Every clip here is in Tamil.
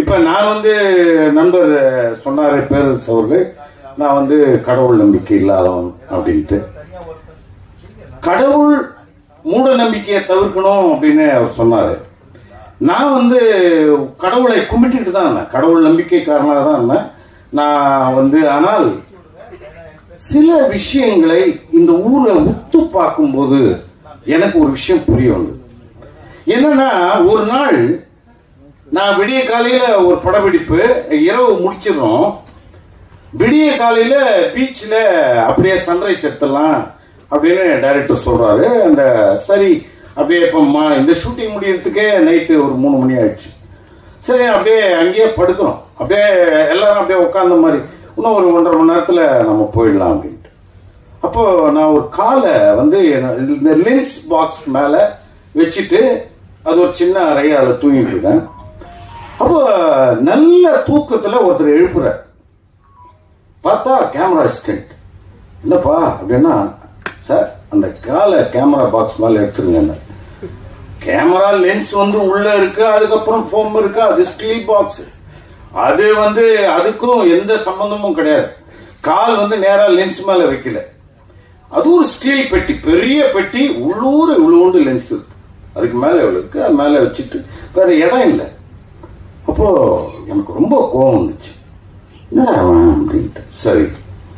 இப்ப நான் வந்து நண்பர் சொன்னாரு பேரரசு அவர்கள் நான் வந்து கடவுள் நம்பிக்கை இல்லாதவன் அப்படின்ட்டு கடவுள் மூட நம்பிக்கையை தவிர்க்கணும் அப்படின்னு அவர் சொன்னாரு நான் வந்து கடவுளை கும்பிட்டுட்டு தான் இருந்தேன் கடவுள் நம்பிக்கைக்காரனாக தான் இருந்தேன் நான் வந்து ஆனால் சில விஷயங்களை இந்த ஊரை உத்து பார்க்கும்போது எனக்கு ஒரு விஷயம் புரிய வந்தது என்னன்னா ஒரு நாள் நான் விடிய காலையில ஒரு படப்பிடிப்பு இரவு முடிச்சிடறோம் விடிய காலையில பீச்சில் அப்படியே சன்ரைஸ் எடுத்துடலாம் அப்படின்னு டைரக்டர் சொல்றாரு அந்த சரி அப்படியே இப்போ மா- இந்த ஷூட்டிங் முடியறதுக்கே நைட்டு ஒரு மூணு மணி ஆயிடுச்சு சரி அப்படியே அங்கேயே படுக்கிறோம் அப்படியே எல்லாரும் அப்படியே உட்காந்த மாதிரி இன்னும் ஒரு ஒன்றரை மணி நேரத்தில் நம்ம போயிடலாம் அப்படின்ட்டு அப்போ நான் ஒரு காலை வந்து என்ன- இந்த லென்ஸ் பாக்ஸ் மேலே வச்சுட்டு அது ஒரு சின்ன அறையால தூங்கிட்டு இருக்கேன் அப்போ நல்ல தூக்கத்தில் ஒருத்தர் எழுப்புறார் பார்த்தா கேமரா அசிஸ்டன்ட் என்னப்பா அப்படின்னா சார் அந்த காலை கேமரா பாக்ஸ் மேலே எடுத்துருங்க கேமரா லென்ஸ் வந்து உள்ள இருக்கு அதுக்கப்புறம் ஃபோம் இருக்கு அது ஸ்டீல் பாக்ஸ் அது வந்து அதுக்கும் எந்த சம்பந்தமும் கிடையாது கால் வந்து நேரா லென்ஸ் மேல வைக்கல அது ஒரு ஸ்டீல் பெட்டி பெரிய பெட்டி உள்ளூர் இவ்வளோண்டு லென்ஸ் இருக்கு அதுக்கு மேல எவ்வளவு இருக்கு அது மேல வச்சுட்டு வேற இடம் இல்லை அப்போ எனக்கு ரொம்ப கோவம் வந்துச்சு என்னடா அவன் அப்படின்ட்டு சரி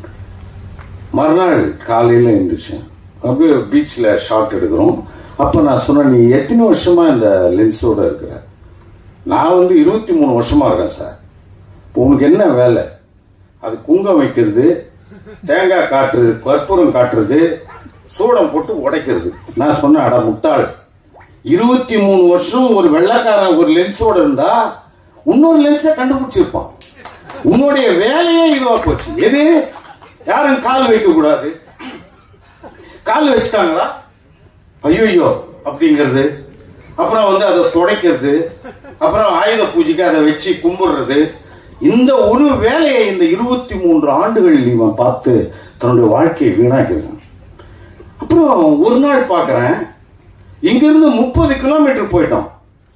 மறுநாள் காலையில் எழுந்திரிச்சேன் அப்படியே பீச்சில் ஷாட் எடுக்கிறோம் அப்போ நான் சொன்னேன் நீ எத்தனை வருஷமா இந்த லென்ஸோட இருக்கிற நான் வந்து இருபத்தி மூணு வருஷமா இருக்கேன் சார் இப்போ உனக்கு என்ன வேலை அது குங்கம் வைக்கிறது தேங்காய் காட்டுறது கற்பூரம் காட்டுறது சூடம் போட்டு உடைக்கிறது நான் சொன்னேன் அட முட்டாள் இருபத்தி மூணு வருஷம் ஒரு வெள்ளைக்காரன் ஒரு லென்ஸோட இருந்தா இன்னொரு லென்ஸை கண்டுபிடிச்சிருப்பான் உன்னுடைய வேலையே இதுவா போச்சு எது யாரும் கால் வைக்க கூடாது கால் வச்சுட்டாங்களா ஐயோ அப்படிங்கிறது அப்புறம் வந்து அதை துடைக்கிறது அப்புறம் ஆயுத பூஜைக்கு அதை வச்சு கும்பிடுறது இந்த ஒரு வேலையை இந்த இருபத்தி மூன்று ஆண்டுகளில் இவன் பார்த்து தன்னுடைய வாழ்க்கையை வீணாக்கிருக்கான் அப்புறம் ஒரு நாள் பார்க்கறேன் இங்கிருந்து முப்பது கிலோமீட்டர் போயிட்டோம்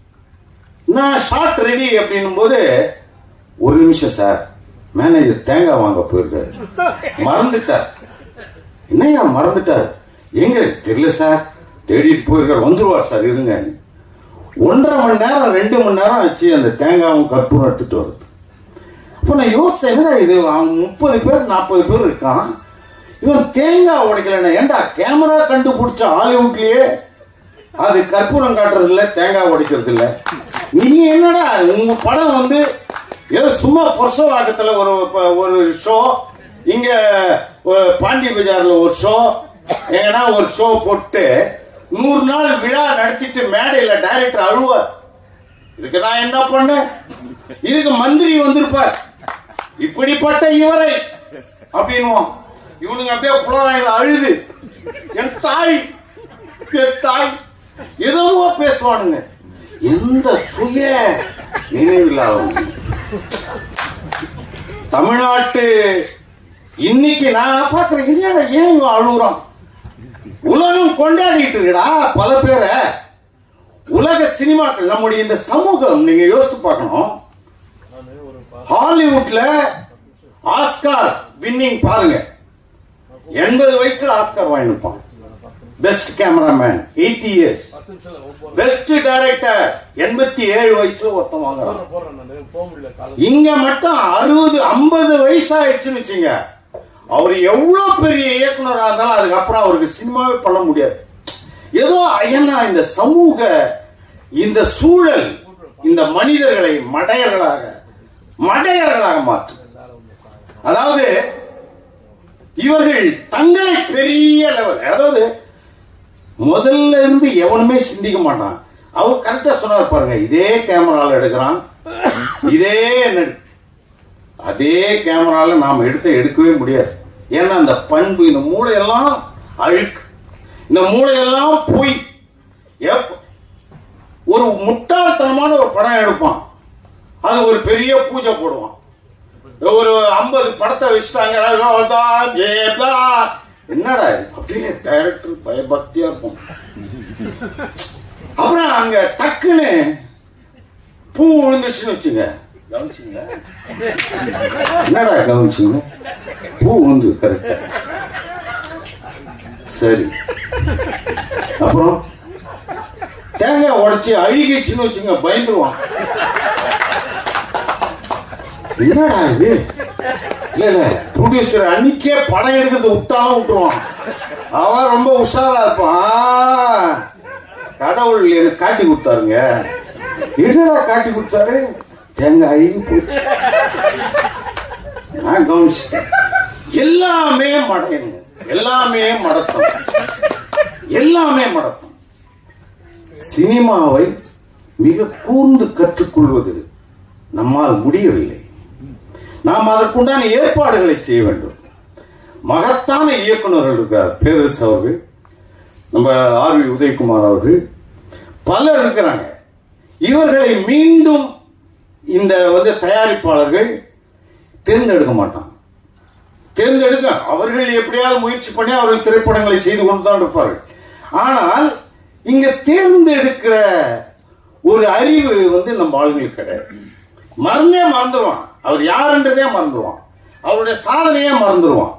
நான் ஷார்ட் ரெடி அப்படின்னும் போது ஒரு நிமிஷம் சார் மேனேஜர் தேங்காய் வாங்க போயிருக்காரு மறந்துட்டார் என்னையா மறந்துட்டார் எங்க தெரியல சார் தேடிட்டு போயிருக்கார் வந்துருவார் சார் இருங்க ஒன்றரை மணி நேரம் ரெண்டு மணி நேரம் ஆச்சு அந்த தேங்காயும் கற்பூரம் எடுத்துட்டு வருது அப்போ நான் யோசித்தேன் என்னடா இது அவன் முப்பது பேர் நாற்பது பேர் இருக்கான் இவன் தேங்காய் உடைக்கலன்னா ஏன்டா கேமரா கண்டுபிடிச்ச ஹாலிவுட்லயே அது கற்பூரம் காட்டுறது இல்ல தேங்காய் உடைக்கிறது இல்ல நீங்க என்னடா உங்க படம் வந்து ஏதோ சும்மா புருஷவாக்கத்துல ஒரு ப- ஒரு ஷோ இங்க ஒரு பாண்டி பஜார்ல ஒரு ஷோ எங்கன்னா ஒரு ஷோ போட்டு நூறு நாள் விழா நடத்திட்டு மேடையில டைரக்டர் அழுவார் இதுக்கு நான் என்ன பண்ணேன் இதுக்கு மந்திரி வந்திருப்பார் இப்படிப்பட்ட இவரை அப்படின்னுவான் இவனுங்க அப்படியே புலனாய்வு அழுது என் தாய் என் தாய் ஏதோ பேசுவானுங்க எந்த சுய நினைவில்லாதவங்க தமிழ்நாட்டு இன்னைக்கு நான் பாக்குறேன் என்னடா ஏன் இவன் அழுகுறான் உலகம் கொண்டாடிட்டு இருக்குடா பல பேரை உலக சினிமாக்கள் நம்முடைய இந்த சமூகம் நீங்க யோசித்து பார்க்கணும் ஹாலிவுட்ல ஆஸ்கார் வின்னிங் பாருங்க எண்பது வயசுல ஆஸ்கார் வாங்கிருப்பான் best cameraman eighty years best director எண்பத்தி ஏழு வயசுல ஒருத்தன் வாங்குறான் இங்க மட்டும் அறுபது ஐம்பது வயசு ஆயிடுச்சுன்னு வச்சுங்க அவர் எவ்வளவு பெரிய இயக்குனரா இருந்தாலும் அதுக்கப்புறம் அவருக்கு சினிமாவே பண்ண முடியாது ஏதோ ஐயனா இந்த சமூக இந்த சூழல் இந்த மனிதர்களை மடையர்களாக மடையர்களாக மாற்று அதாவது இவர்கள் தங்களை பெரிய லெவல் அதாவது முதல்ல இருந்து எவனுமே சிந்திக்க மாட்டான் அவர் கரெக்டா சொன்னார் பாருங்க இதே கேமரால எடுக்கிறான் இதே நெ- அதே கேமரால நாம் எடுத்து எடுக்கவே முடியாது ஏன்னா அந்த பண்பு இந்த மூளையெல்லாம் அழுக்கு இந்த மூளையெல்லாம் பொய் எப்ப ஒரு முட்டாள்தனமான ஒரு படம் எடுப்பான் அது ஒரு பெரிய பூஜை போடுவான் ஒரு ஐம்பது படத்தை வச்சுட்டாங்க அவ்வளவுதான், ஜெயதான். என்னடா இது? அப்படியே டைரக்டர் பயபக்தியா இருக்கும் அப்புறம் அங்க டக்குன்னு பூ விழுந்துச்சுன்னு வச்சுங்க கவனிச்சிங்களா என்னடா கவனிச்சிங்க பூ வந்து கரெக்டா சரி அப்புறம் தேங்காய் உடைச்சு அழுகிடுச்சுன்னு வச்சுங்க பயந்துருவான் என்னடா இது இல்ல இல்ல ப்ரொடியூசர் அன்னைக்கே படம் எடுக்கிறது விட்டாலும் விட்டுருவான் அவன் ரொம்ப உஷாரா இருப்பான் கடவுள் எனக்கு காட்டி கொடுத்தாருங்க என்னடா காட்டி கொடுத்தாரு தேங்காய் அழுகி போச்சு நான் கவனிச்சிட்டேன் எல்லாமே மடையனுங்க எல்லாமே மடத்தம் எல்லாமே மடத்தம் சினிமாவை மிக கூர்ந்து கற்றுக்கொள்வது நம்மால் முடியவில்லை நாம் அதற்குண்டான ஏற்பாடுகளை செய்ய வேண்டும் மகத்தான இயக்குனர்கள் இருக்கிறார் பேரரசு அவர்கள் நம்ம ஆர் வி உதயகுமார் அவர்கள் பலர் இருக்கிறாங்க இவர்களை மீண்டும் இந்த வந்து தயாரிப்பாளர்கள் தேர்ந்தெடுக்க மாட்டாங்க தேர்ந்தெடுக்க அவர்கள் எப்படியாவது முயற்சி பண்ணி அவர்கள் திரைப்படங்களை செய்து கொண்டு தான் இருப்பார்கள் ஆனால் இங்க தேர்ந்தெடுக்கிற ஒரு அறிவு வந்து நம்ம ஆளுங்களுக்கு கிடையாது மறந்தே மறந்துடுவான் அவர் யாருன்றதே மறந்துடுவான் அவருடைய சாதனையே மறந்துடுவான்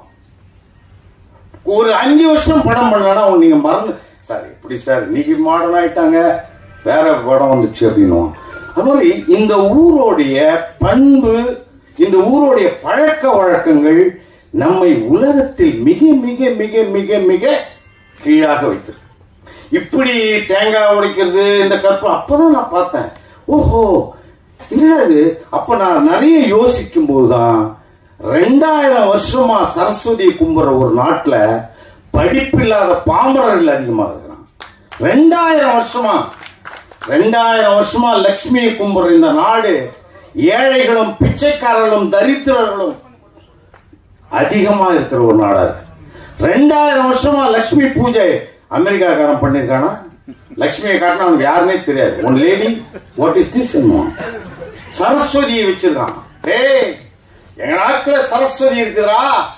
ஒரு அஞ்சு வருஷம் படம் பண்ணலன்னா நீங்க மறந்து சார் எப்படி சார் இன்னைக்கு மாடர்ன் ஆயிட்டாங்க வேற படம் வந்துச்சு அப்படின்னுவான் அதனால இந்த ஊரோடைய பண்பு இந்த ஊரோடைய பழக்க வழக்கங்கள் நம்மை உலகத்தில் மிக மிக மிக மிக மிக கீழாக வைத்திருக்கு இப்படி தேங்காய் உடைக்கிறது இந்த கற்பு அப்பதான் நான் பார்த்தேன் ஓஹோ என்னடா இது அப்ப நான் நிறைய யோசிக்கும் போதுதான் ரெண்டாயிரம் வருஷமா சரஸ்வதியை கும்புற ஒரு நாட்டுல படிப்பில்லாத பாமரர்கள் அதிகமா இருக்கிறான் ரெண்டாயிரம் வருஷமா ரெண்டாயிரம் வருஷமா லக்ஷ்மியை கும்புற இந்த நாடு ஏழைகளும் பிச்சைக்காரர்களும் தரித்திரர்களும் அதிகமா இருக்கிற ஒரு நாடா இருக்கு ரெண்டாயிரம் வருஷமா லக்ஷ்மி பூஜை அமெரிக்காக்காரன் பண்ணிருக்கானா லக்ஷ்மியை காட்டினா அவனுக்கு யாருமே தெரியாது one lady what is this சரஸ்வதியை வச்சிருக்கான் டேய் எங்க நாட்டுல சரஸ்வதி இருக்குதுடா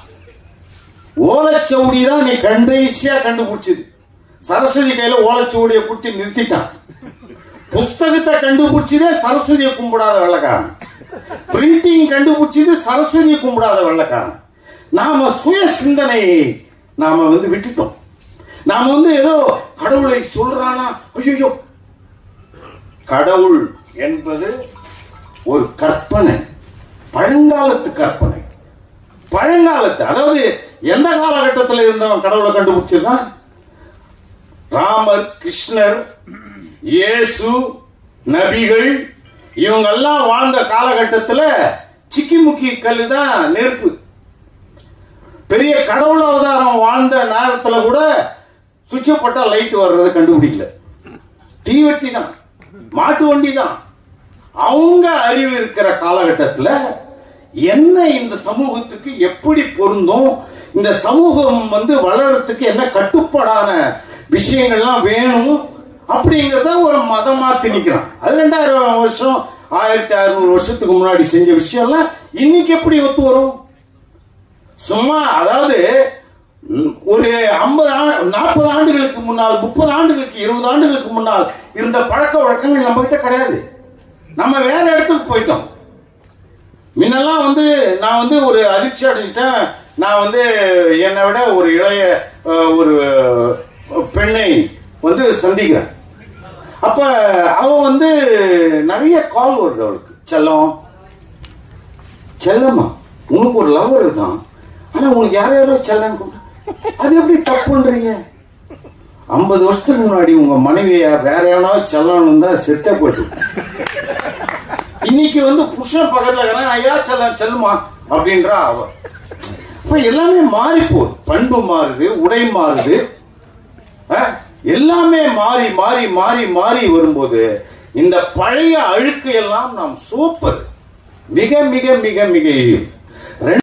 ஓலைச்சவுடி தான் நீ கண்டைசியா கண்டுபிடிச்சது சரஸ்வதி கையில ஓலைச்சவுடியை குத்தி நிறுத்திட்டான் புஸ்தகத்தை கண்டுபிடிச்சதே சரஸ்வதியை கும்பிடாத வெள்ளக்காரன் பிரிண்டிங் கண்டுபிடிச்சது சரஸ்வதியை கும்பிடாத வெள்ளக்காரன் நாம சுய சிந்தனையை நாம வந்து விட்டுட்டோம் நாம வந்து ஏதோ கடவுளை சொல்றானா ஐயோ கடவுள் என்பது ஒரு கற்பனை பழங்காலத்து கற்பனை பழங்காலத்து அதாவது எந்த காலகட்டத்தில் இருந்தவன் கடவுளை கண்டுபிடிச்சிருக்கான் ராமர் கிருஷ்ணர் இயேசு நபிகள் இவங்கெல்லாம் வாழ்ந்த காலகட்டத்தில் சிக்கிமுக்கி கல் தான் நெருப்பு பெரிய கடவுள் அவதாரம் வாழ்ந்த நேரத்தில் கூட சுவிட்ச போட்டா லைட் வர்றதை கண்டுபிடிக்கல தீவெட்டி தான் மாட்டு வண்டி தான் அவங்க அறிவு இருக்கிற காலகட்டத்தில் என்ன இந்த சமூகத்துக்கு எப்படி பொருந்தும் இந்த சமூகம் வந்து வளர்றதுக்கு என்ன கட்டுப்பாடான விஷயங்கள்லாம் வேணும் அப்படிங்கிறத ஒரு மதமா திணிக்கிறான் அது ரெண்டாயிரம் வருஷம் ஆயிரத்தி அறுநூறு வருஷத்துக்கு முன்னாடி செஞ்ச விஷயம்லாம் இன்னைக்கு எப்படி ஒத்து வரும் சும்மா அதாவது ம், ஒரு ஐம்பது நாற்பது ஆண்டுகளுக்கு முன்னால் முப்பது ஆண்டுகளுக்கு இருபது ஆண்டுகளுக்கு முன்னால் இருந்த பழக்க வழக்கங்கள் நம்ம கிட்ட கிடையாது நம்ம வேற இடத்துக்கு போயிட்டோம் முன்னெல்லாம் வந்து நான் வந்து ஒரு அதிர்ச்சி அடைஞ்சிட்டேன் நான் வந்து என்னை விட ஒரு இளைய அஹ், ஒரு பெண்ணை வந்து சந்திக்கிறேன் அப்ப அவ வந்து நிறைய கால் வருது அவளுக்கு செல்லம் செல்லம்மா உனக்கு ஒரு லவர் இருக்கான் ஆனா உனக்கு யார் யாரோ செல்லம் கூப்பிடு. அது எப்படி தப்புன்றீங்க ஐம்பது வருஷத்துக்கு முன்னாடி உங்க மனைவிய வேற எவனாவது செல்லணும் தான் செத்த போட்டு இன்னைக்கு வந்து புருஷன் பக்கத்துல இருக்கிறான் ஐயா செல்ல செல்லுமா அப்படின்றா அவ அப்ப எல்லாமே மாறி போகுது பண்பு மாறுது உடை மாறுது அஹ், எல்லாமே மாறி மாறி மாறி மாறி வரும்போது இந்த பழைய அழுக்கு எல்லாம் நாம் சூப்பர் மிக மிக மிக மிக இழியும்